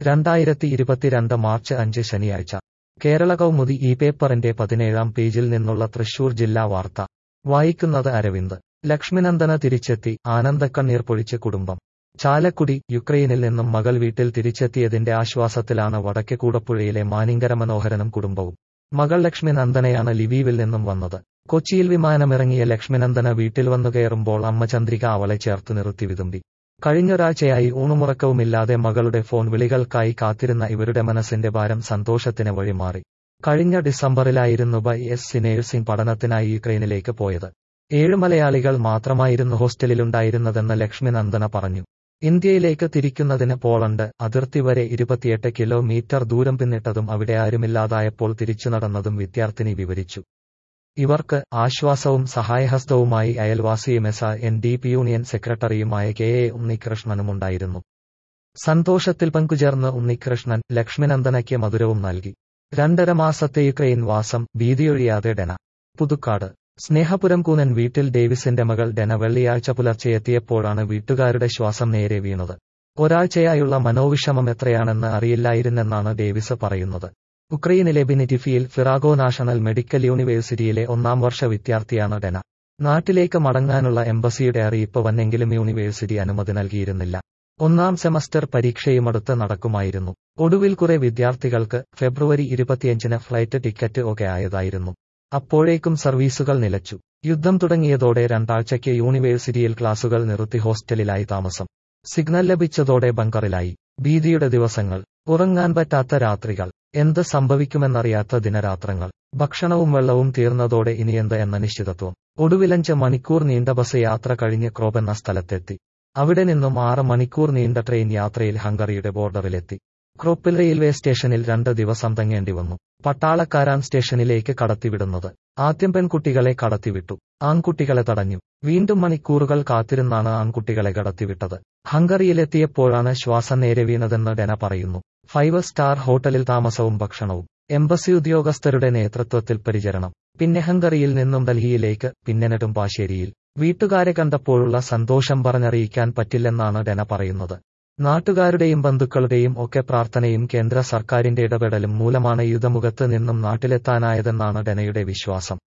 രണ്ടായിരത്തി ഇരുപത്തിരണ്ട് മാർച്ച് അഞ്ച് ശനിയാഴ്ച കേരള കൗമുദി ഈ പേപ്പറിന്റെ പതിനേഴാം പേജിൽ നിന്നുള്ള തൃശൂർ ജില്ലാ വാർത്ത വായിക്കുന്നത് അരവിന്ദ് ലക്ഷ്മിനന്ദന തിരിച്ചെത്തി ആനന്ദക്കണ്ണീർ പൊഴിച്ച് കുടുംബം ചാലക്കുടി യുക്രൈനിൽ നിന്നും മകൾ വീട്ടിൽ തിരിച്ചെത്തിയതിന്റെ ആശ്വാസത്തിലാണ് വടക്കേ കൂടപ്പുഴയിലെ മാനിങ്കര മനോഹരനും കുടുംബവും മകൾ ലക്ഷ്മിനന്ദനയാണ് ലിവീവിൽ നിന്നും വന്നത് കൊച്ചിയിൽ വിമാനമിറങ്ങിയ ലക്ഷ്മിനന്ദന വീട്ടിൽ വന്നു കയറുമ്പോൾ അമ്മ ചന്ദ്രിക അവളെ ചേർത്ത് നിർത്തി വിതുമ്പി കഴിഞ്ഞൊരാഴ്ചയായി ഊണുമുറക്കവുമില്ലാതെ മകളുടെ ഫോൺ വിളികൾക്കായി കാത്തിരുന്ന ഇവരുടെ മനസ്സിന്റെ ഭാരം സന്തോഷത്തിന് വഴിമാറി കഴിഞ്ഞ ഡിസംബറിലായിരുന്നു ബൈ എസ് സി നേഴ്സിംഗ് പഠനത്തിനായി യുക്രൈനിലേക്ക് പോയത് ഏഴ് മലയാളികൾ മാത്രമായിരുന്നു ഹോസ്റ്റലിലുണ്ടായിരുന്നതെന്ന് ലക്ഷ്മിനന്ദന പറഞ്ഞു ഇന്ത്യയിലേക്ക് തിരിക്കുന്നതിന് പോളണ്ട് അതിർത്തി വരെ ഇരുപത്തിയെട്ട് കിലോമീറ്റർ ദൂരം പിന്നിട്ടതും അവിടെ ആരുമില്ലാതായപ്പോൾ തിരിച്ചു നടന്നതും വിദ്യാർത്ഥിനി വിവരിച്ചു ഇവർക്ക് ആശ്വാസവും സഹായഹസ്തവുമായി അയൽവാസിയും S N D P union സെക്രട്ടറിയുമായ കെ എ ഉണ്ണികൃഷ്ണനുമുണ്ടായിരുന്നു സന്തോഷത്തിൽ പങ്കുചേർന്ന് ഉണ്ണികൃഷ്ണൻ ലക്ഷ്മിനന്ദനയ്ക്ക് മധുരവും നൽകി രണ്ടര മാസത്തെ യുക്രൈൻ വാസം ഭീതിയൊഴിയാതെ ഡെന പുതുക്കാട് സ്നേഹപുരം കൂനൻ വീട്ടിൽ ഡേവിസിന്റെ മകൾ ഡെന വെള്ളിയാഴ്ച പുലർച്ചെയെത്തിയപ്പോഴാണ് വീട്ടുകാരുടെ ശ്വാസം നേരെ വീണത് ഒരാഴ്ചയായുള്ള മനോവിഷമം എത്രയാണെന്ന് അറിയില്ലായിരുന്നെന്നാണ് ഡേവിസ് പറയുന്നത് ഉക്രൈനിലെ ബിനിറ്റിഫിയിൽ ഫിറാഗോ നാഷണൽ മെഡിക്കൽ യൂണിവേഴ്സിറ്റിയിലെ ഒന്നാം വർഷ വിദ്യാർത്ഥിയാണ് ഡെന നാട്ടിലേക്ക് മടങ്ങാനുള്ള എംബസിയുടെ അറിയിപ്പ് വന്നെങ്കിലും യൂണിവേഴ്സിറ്റി അനുമതി നൽകിയിരുന്നില്ല ഒന്നാം സെമസ്റ്റർ പരീക്ഷയും അടുത്ത് നടക്കുമായിരുന്നു ഒടുവിൽ കുറെ വിദ്യാർത്ഥികൾക്ക് ഫെബ്രുവരി ഇരുപത്തിയഞ്ചിന് ഫ്ലൈറ്റ് ടിക്കറ്റ് ഒക്കെ ആയതായിരുന്നു അപ്പോഴേക്കും സർവീസുകൾ നിലച്ചു യുദ്ധം തുടങ്ങിയതോടെ രണ്ടാഴ്ചയ്ക്ക് യൂണിവേഴ്സിറ്റിയിൽ ക്ലാസുകൾ നിർത്തി ഹോസ്റ്റലിലായി താമസം സിഗ്നൽ ലഭിച്ചതോടെ ബങ്കറിലായി ഭീതിയുടെ ദിവസങ്ങൾ ഉറങ്ങാൻ പറ്റാത്ത രാത്രികൾ എന്ത് സംഭവിക്കുമെന്നറിയാത്ത ദിനരാത്രങ്ങൾ ഭക്ഷണവും വെള്ളവും തീർന്നതോടെ ഇനിയെന്ത് എന്ന നിശ്ചിതത്വം ഒടുവിലഞ്ച് മണിക്കൂർ നീണ്ട ബസ് യാത്ര കഴിഞ്ഞ് ക്രോബ് എന്ന സ്ഥലത്തെത്തി അവിടെ നിന്നും ആറ് മണിക്കൂർ നീണ്ട ട്രെയിൻ യാത്രയിൽ ഹംഗറിയുടെ ബോർഡറിലെത്തി ക്രോപ്പിൽ റെയിൽവേ സ്റ്റേഷനിൽ രണ്ട് ദിവസം തങ്ങേണ്ടി വന്നു പട്ടാളക്കാരാൻ സ്റ്റേഷനിലേക്ക് കടത്തിവിടുന്നത് ആദ്യം പെൺകുട്ടികളെ കടത്തിവിട്ടു ആൺകുട്ടികളെ തടഞ്ഞു വീണ്ടും മണിക്കൂറുകൾ കാത്തിരുന്നാണ് ആൺകുട്ടികളെ കടത്തിവിട്ടത് ഹംഗറിയിലെത്തിയപ്പോഴാണ് ശ്വാസം നേരെ വീണതെന്ന് ഡെന പറയുന്നു ഫൈവ് സ്റ്റാർ ഹോട്ടലിൽ താമസവും ഭക്ഷണവും എംബസി ഉദ്യോഗസ്ഥരുടെ നേതൃത്വത്തിൽ പരിചരണം പിന്നെ ഹംഗറിയിൽ നിന്നും ഡൽഹിയിലേക്ക് പിന്നെ നെടുമ്പാശ്ശേരിയിൽ വീട്ടുകാരെ കണ്ടപ്പോഴുള്ള സന്തോഷം പറഞ്ഞറിയിക്കാൻ പറ്റില്ലെന്നാണ് ഡെന പറയുന്നത് നാട്ടുകാരുടെയും ബന്ധുക്കളുടെയും ഒക്കെ പ്രാർത്ഥനയും കേന്ദ്ര സർക്കാരിന്റെ ഇടപെടലും മൂലമാണ് യുദ്ധമുഖത്ത് നിന്നും നാട്ടിലെത്താനായതെന്നാണ് ഡെനയുടെ വിശ്വാസം